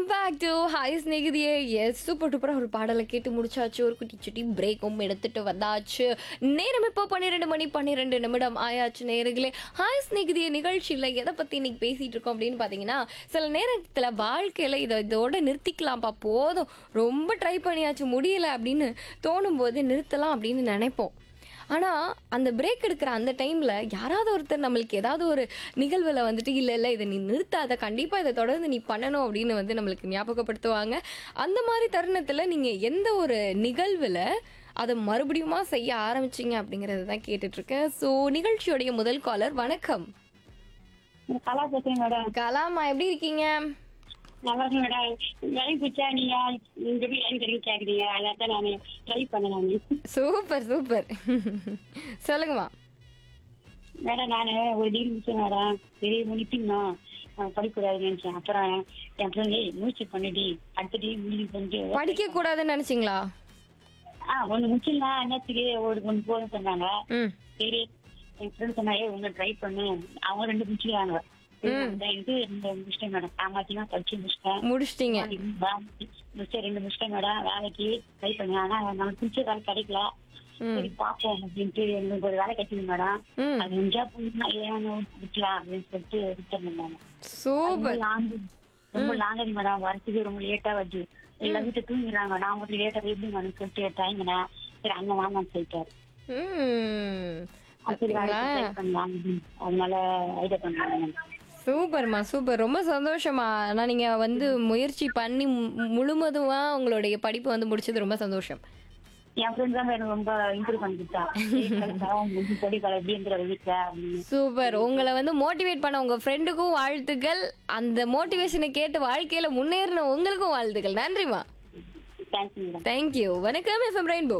Back to hi Snehithiye yes super டூப்பராக ஒரு பாடலை கேட்டு முடிச்சாச்சு ஒரு குட்டி சுட்டி பிரேக்கும் எடுத்துட்டு வந்தாச்சு நேரம் இப்போ பன்னிரெண்டு மணி பன்னிரெண்டு நிமிடம் ஆயாச்சு நேர்களே ஹாய் ஸ்நேகிதிய நிகழ்ச்சியில் எதை பற்றி இன்னைக்கு பேசிகிட்டு இருக்கோம் அப்படின்னு பார்த்தீங்கன்னா சில நேரத்தில் வாழ்க்கையில் இதை இதோட நிறுத்திக்கலாம்ப்பா போதும் ரொம்ப ட்ரை பண்ணியாச்சு முடியல அப்படின்னு தோணும் போது நிறுத்தலாம் அப்படின்னு நினைப்போம் ஆனால் அந்த பிரேக் எடுக்கிற அந்த டைமில் யாராவது ஒருத்தர் நம்மளுக்கு ஏதாவது ஒரு நிகழ்வில் வந்துட்டு இல்லை இல்லை இதை நீ நிறுத்தாத கண்டிப்பாக இதை தொடர்ந்து நீ பண்ணணும் அப்படின்னு வந்து நம்மளுக்கு ஞாபகப்படுத்துவாங்க அந்த மாதிரி தருணத்தில் நீங்கள் எந்த ஒரு நிகழ்வில் அதை மறுபடியுமா செய்ய ஆரம்பிச்சிங்க அப்படிங்கிறது தான் கேட்டுட்ருக்கேன் ஸோ நிகழ்ச்சியோடைய முதல் காலர் வணக்கம் கலா பேசுறேன் மேடம் கலாமா எப்படி இருக்கீங்க நல்லா இருக்கு மேடம் வேலைக்கு பிடிச்சா நீங்க இந்த வீடு ஏன் தெரியும் கேக்குறீங்க அதான் நான் ட்ரை பண்ணேன் நான் சூப்பர் சூப்பர் சொல்லுங்கம்மா மேடம் நான் ஒரு டிகிரி முடிச்சேன் மேடம் பெரிய முடிப்பிங்கண்ணா படிக்கூடாதுன்னு நினைச்சேன் அப்புறம் என் ஃப்ரெண்ட் மூச்சு பண்ணிடி அடுத்த டிகிரி முடிவு பண்ணிட்டு படிக்கக்கூடாதுன்னு நினச்சிங்களா ஆ ஒன்று முடிச்சிடலாம் என்னத்துக்கு ஒரு ஒன்று போதும் சொன்னாங்க ம் சரி என் ஃப்ரெண்ட் சொன்னாங்க ஒன்று ட்ரை பண்ணு அவங்க ரெண்டு முடிச்சிருக்காங்க இது ரெண்டு முடிச்சிட்டேன் மேடம் காமாத்தினா படிச்சு முடிச்சிட்டேன் முடிச்சிட்டிங்க முடிச்ச ரெண்டு முடிச்சிட்டேன் மேடம் வேலைக்கு ட்ரை பண்ணேன் ஆனா நமக்கு பிடிச்ச வேலை கிடைக்கல ம் சரி பாப்போம் அப்படின்ட்டு எங்களுக்கு ஒரு வேலை கிடைச்சது மேடம் ம் அது முடிஞ்சா போனா ஏன் விட்டுலாம் அப்படின்னு சொல்லிட்டு ரிட்டர்ன் பண்ணாங்க சூப்பர் லாங்கு ரொம்ப லாங்கடி மேடம் வரத்துக்கு ரொம்ப லேட்டா வருது எல்லா வீட்டை தூங்கிடுறாங்க நான் மட்டும் லேட்டா எப்படி மேடம் சொல்லிட்டு தயங்கினேன் சரி அண்ணன் வாங்கன்னு சொல்லிட்டாரு ம் சரி வேலைக்கு பார்த்தீங்களா? try பண்ணலாம் அப்படின்னு. அதனால ஐடியா பண்ணாங்க சூப்பர்மா சூப்பர் ரொம்ப சந்தோஷமா ஆனால் நீங்கள் வந்து முயற்சி பண்ணி மு- முழுவதுமா உங்களுடைய படிப்பு வந்து முடிச்சது ரொம்ப சந்தோஷம் என் ஃப்ரெண்ட் தான் எனக்கு ரொம்ப இம்ப்ரூவ் பண்ணி கொடுத்தா படிக்கல எப்படின்ற வீட்டுல அப்படின்னு சூப்பர் உங்களை வந்து மோட்டிவேட் பண்ண உங்கள் ஃப்ரெண்டுக்கும் வாழ்த்துக்கள் அந்த மோட்டிவேஷனை கேட்டு வாழ்க்கையில் முன்னேறின உங்களுக்கும் வாழ்த்துக்கள் நன்றிம்மா தேங்க்ஸ் மேடம் தேங்க்யூ வணக்கம் எஃப்எம் ரெயின்போ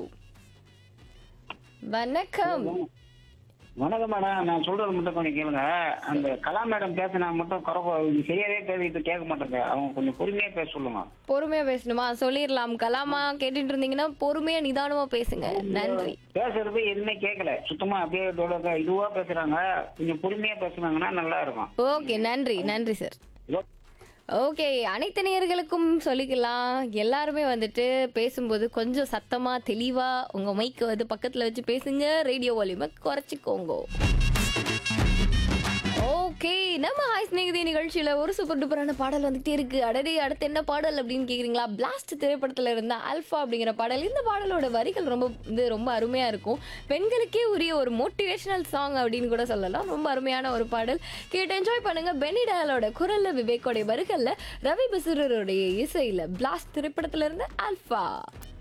வணக்கம் வணக்கம் மேடம் நான் சொல்றது மட்டும் கொஞ்சம் கேளுங்க அந்த கலா மேடம் பேசினா மட்டும் குறை சரியாவே பேசிட்டு கேட்க மாட்டேங்க அவங்க கொஞ்சம் பொறுமையா பேச சொல்லுங்க பொறுமையாக பேசணுமா சொல்லிடலாம் கலாமா கேட்டுட்டு இருந்தீங்கன்னா பொறுமையாக நிதானமாக பேசுங்க நன்றி பேசுறது எதுவுமே கேட்கல சுத்தமா அப்படியே இதோட இதுவா பேசுறாங்க கொஞ்சம் பொறுமையா பேசுனாங்கன்னா நல்லா இருக்கும் ஓகே நன்றி நன்றி சார் இதோ ஓகே அனைத்து நேயர்களுக்கும் சொல்லிக்கலாம் எல்லாருமே வந்துட்டு பேசும்போது கொஞ்சம் சத்தமா தெளிவா உங்க மைக்கு வந்து பக்கத்துல வச்சு பேசுங்க ரேடியோ வால்யூமை குறைச்சிக்கோங்க ஓகே நம்ம ஹாய் ஸ்நேகிதி நிகழ்ச்சியில் ஒரு சூப்பர் டூப்பரான பாடல் வந்துட்டே இருக்கு அடடே அடுத்து என்ன பாடல் அப்படின்னு கேட்குறீங்களா பிளாஸ்ட் திரைப்படத்தில் இருந்த அல்ஃபா அப்படிங்கிற பாடல் இந்த பாடலோட வரிகள் ரொம்ப வந்து ரொம்ப அருமையாக இருக்கும் பெண்களுக்கே உரிய ஒரு மோட்டிவேஷனல் சாங் அப்படின்னு கூட சொல்லலாம் ரொம்ப அருமையான ஒரு பாடல் கேட்டு என்ஜாய் பண்ணுங்க பெனி டயலோட குரல்ல விவேக்கோடைய வரிகளில் ரவி பசுரருடைய இசையில் பிளாஸ்ட் திரைப்படத்தில் இருந்த அல்ஃபா